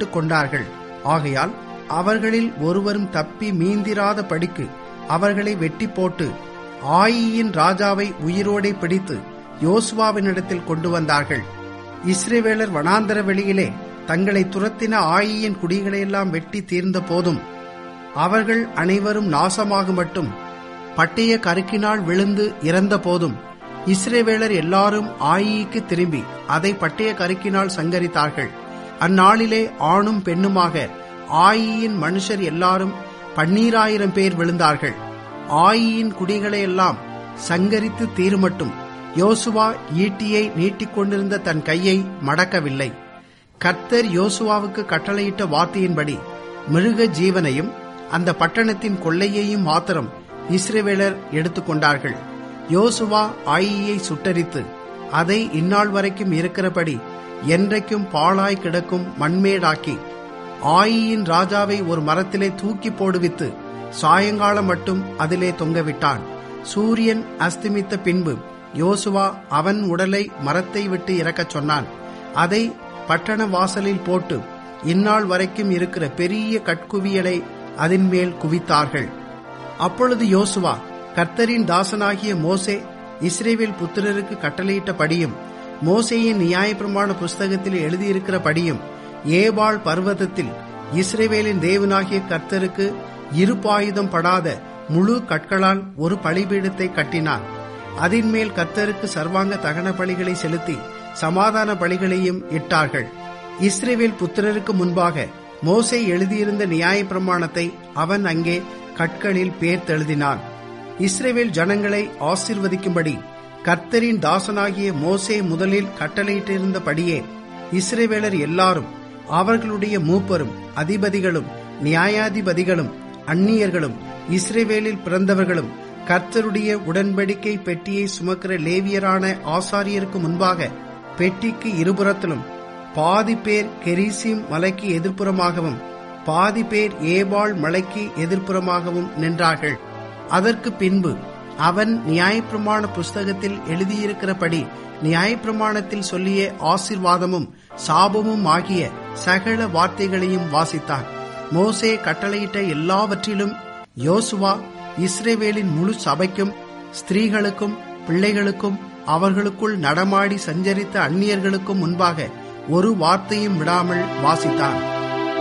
அகப்பட்டுக் கொண்டார்கள் ஆகையால் அவர்களில் ஒருவரும் தப்பி மீந்திராத படிக்கு அவர்களை வெட்டி போட்டு ஆயியின் ராஜாவை உயிரோடே பிடித்து யோசுவாவினிடத்தில் கொண்டு வந்தார்கள் இஸ்ரேவேலர் வனாந்தர வெளியிலே தங்களை துரத்தின ஆயியின் குடிகளையெல்லாம் வெட்டி தீர்ந்த போதும் அவர்கள் அனைவரும் நாசமாக மட்டும் பட்டய கருக்கினால் விழுந்து இறந்த போதும் இஸ்ரேவேலர் எல்லாரும் ஆயிக்கு திரும்பி அதை பட்டய கருக்கினால் சங்கரித்தார்கள் அந்நாளிலே ஆணும் பெண்ணுமாக ஆயியின் மனுஷர் எல்லாரும் பன்னீராயிரம் பேர் விழுந்தார்கள் ஆயியின் குடிகளை எல்லாம் சங்கரித்து தீருமட்டும் யோசுவா ஈட்டியை நீட்டிக்கொண்டிருந்த தன் கையை மடக்கவில்லை கர்த்தர் யோசுவாவுக்கு கட்டளையிட்ட வார்த்தையின்படி மிருக ஜீவனையும் அந்த பட்டணத்தின் கொள்ளையையும் மாத்திரம் இஸ்ரேவேலர் எடுத்துக்கொண்டார்கள் யோசுவா ஆயியை சுட்டரித்து அதை இந்நாள் வரைக்கும் இருக்கிறபடி என்றைக்கும் பாழாய் கிடக்கும் மண்மேடாக்கி ஆயியின் ராஜாவை ஒரு மரத்திலே தூக்கி போடுவித்து சாயங்காலம் மட்டும் அதிலே தொங்கவிட்டான் சூரியன் அஸ்தமித்த பின்பு யோசுவா அவன் உடலை மரத்தை விட்டு இறக்கச் சொன்னான் அதை பட்டண வாசலில் போட்டு இந்நாள் வரைக்கும் இருக்கிற பெரிய கட்குவியலை அதன் மேல் குவித்தார்கள் அப்பொழுது யோசுவா கர்த்தரின் தாசனாகிய மோசே இஸ்ரேவேல் புத்திரருக்கு கட்டளையிட்டபடியும் மோசேயின் நியாயப்பிரமாண புஸ்தகத்தில் எழுதியிருக்கிறபடியும் ஏபாள் பர்வதத்தில் இஸ்ரேவேலின் தேவனாகிய கர்த்தருக்கு இருபாயுதம் படாத முழு கற்களால் ஒரு பலிபீடத்தை கட்டினான் அதன் மேல் கர்த்தருக்கு சர்வாங்க தகன பலிகளை செலுத்தி சமாதான பலிகளையும் இட்டார்கள் இஸ்ரேவேல் புத்திரருக்கு முன்பாக மோசே எழுதியிருந்த நியாயப்பிரமாணத்தை அவன் அங்கே கற்களில் பேர்த்தெழுதினான் இஸ்ரேவேல் ஜனங்களை ஆசிர்வதிக்கும்படி கர்த்தரின் தாசனாகிய மோசே முதலில் கட்டளையிட்டிருந்தபடியே இஸ்ரேவேலர் எல்லாரும் அவர்களுடைய மூப்பரும் அதிபதிகளும் நியாயாதிபதிகளும் அந்நியர்களும் இஸ்ரேவேலில் பிறந்தவர்களும் கர்த்தருடைய உடன்படிக்கை பெட்டியை சுமக்கிற லேவியரான ஆசாரியருக்கு முன்பாக பெட்டிக்கு இருபுறத்திலும் பாதி பேர் கெரிசிம் மலைக்கு எதிர்ப்புறமாகவும் பாதி பேர் ஏபாள் மலைக்கு எதிர்ப்புறமாகவும் நின்றார்கள் அதற்கு பின்பு அவன் நியாயப்பிரமாண புஸ்தகத்தில் எழுதியிருக்கிறபடி நியாயப்பிரமாணத்தில் சொல்லிய ஆசிர்வாதமும் சாபமும் ஆகிய சகல வார்த்தைகளையும் வாசித்தான் மோசே கட்டளையிட்ட எல்லாவற்றிலும் யோசுவா இஸ்ரேவேலின் முழு சபைக்கும் ஸ்திரீகளுக்கும் பிள்ளைகளுக்கும் அவர்களுக்குள் நடமாடி சஞ்சரித்த அந்நியர்களுக்கும் முன்பாக ஒரு வார்த்தையும் விடாமல் வாசித்தான்